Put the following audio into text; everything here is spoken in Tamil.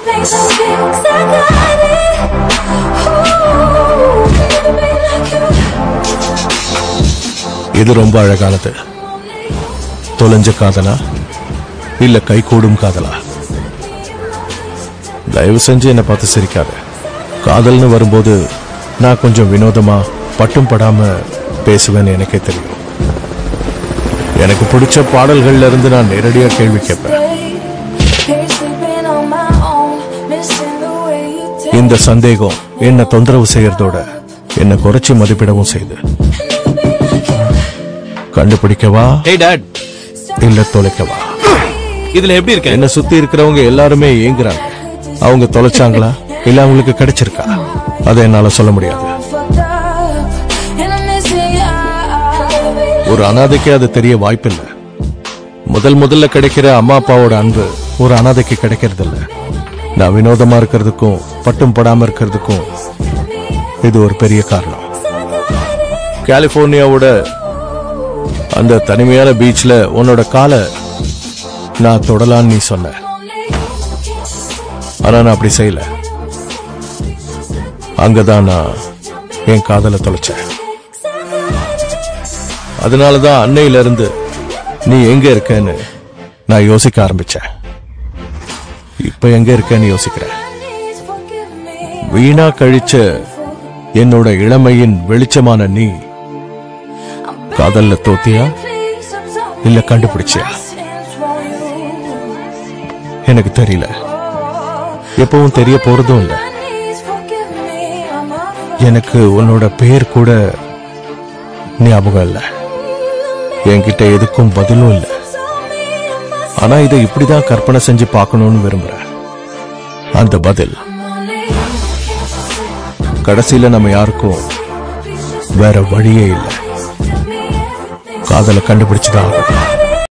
makes no sense. I got it. Ooh, never been like you. இது ரொம்ப அழகானது தொலைஞ்ச காதலா இல்ல கை கூடும் காதலா தயவு செஞ்சு என்னை பார்த்து சிரிக்காத காதல்னு வரும்போது நான் கொஞ்சம் வினோதமா பட்டும் படாம பேசுவேன்னு எனக்கே தெரியும் எனக்கு பிடிச்ச பாடல்கள்ல இருந்து நான் நேரடியா கேள்வி கேட்பேன் Hate sleeping on my own, missing the way you take இந்த சந்தேகம் என்ன தொந்தரவு செய்யறதோட என்னை குறைச்சி மதிப்பிடவும் செய்து கண்டுபிடிக்கவா ஹே டாட் இல்ல தொலைக்கவா இதுல எப்படி இருக்க என்ன சுத்தி இருக்கிறவங்க எல்லாருமே ஏங்குறாங்க அவங்க தொலைச்சாங்களா இல்ல அவங்களுக்கு கிடைச்சிருக்கா அதை என்னால சொல்ல முடியாது fucked up, and I'm missing you. ஒரு அனாதைக்கு அது தெரிய வாய்ப்பில்லை முதல் முதல்ல கிடைக்கிற அம்மா அப்பாவோட அன்பு ஒரு அனாதைக்கு கிடைக்கிறது இல்ல நான் வினோதமா இருக்கிறதுக்கும் பட்டும் படாம இருக்கிறதுக்கும் இது ஒரு பெரிய காரணம் கலிபோர்னியாவோட அந்த தனிமையான பீச்ல உன்னோட காலை நான் தொடலான்னு நீ சொன்ன ஆனா நான் அப்படி செய்யல அங்கதான் நான் என் காதலை தொலைச்சேன் அதனாலதான் அன்னையில இருந்து நீ எங்க இருக்கன்னு நான் யோசிக்க ஆரம்பிச்சேன் இப்ப எங்க இருக்கன்னு யோசிக்கிறேன் Please forgive me. வீணா கழிச்ச என்னோட இளமையின் வெளிச்சமான நீ I'm காதல்ல தோத்தியா please, I'm sorry. இல்ல கண்டுபிடிச்சியா Sins for you. எனக்கு தெரியல எப்பவும் தெரிய போறதும் இல்ல Please forgive me. I'm a எனக்கு உன்னோட பேர் கூட ஞாபகம் இல்ல என்கிட்ட எதுக்கும் பதிலும் இல்ல ஆனா இதை இப்படிதான் கற்பனை செஞ்சு பார்க்கணும்னு விரும்புறேன் அந்த பதில் கடைசியில நம்ம யாருக்கும் வேற வழியே இல்லை காதலை கண்டுபிடிச்சுதான் ஆகணும்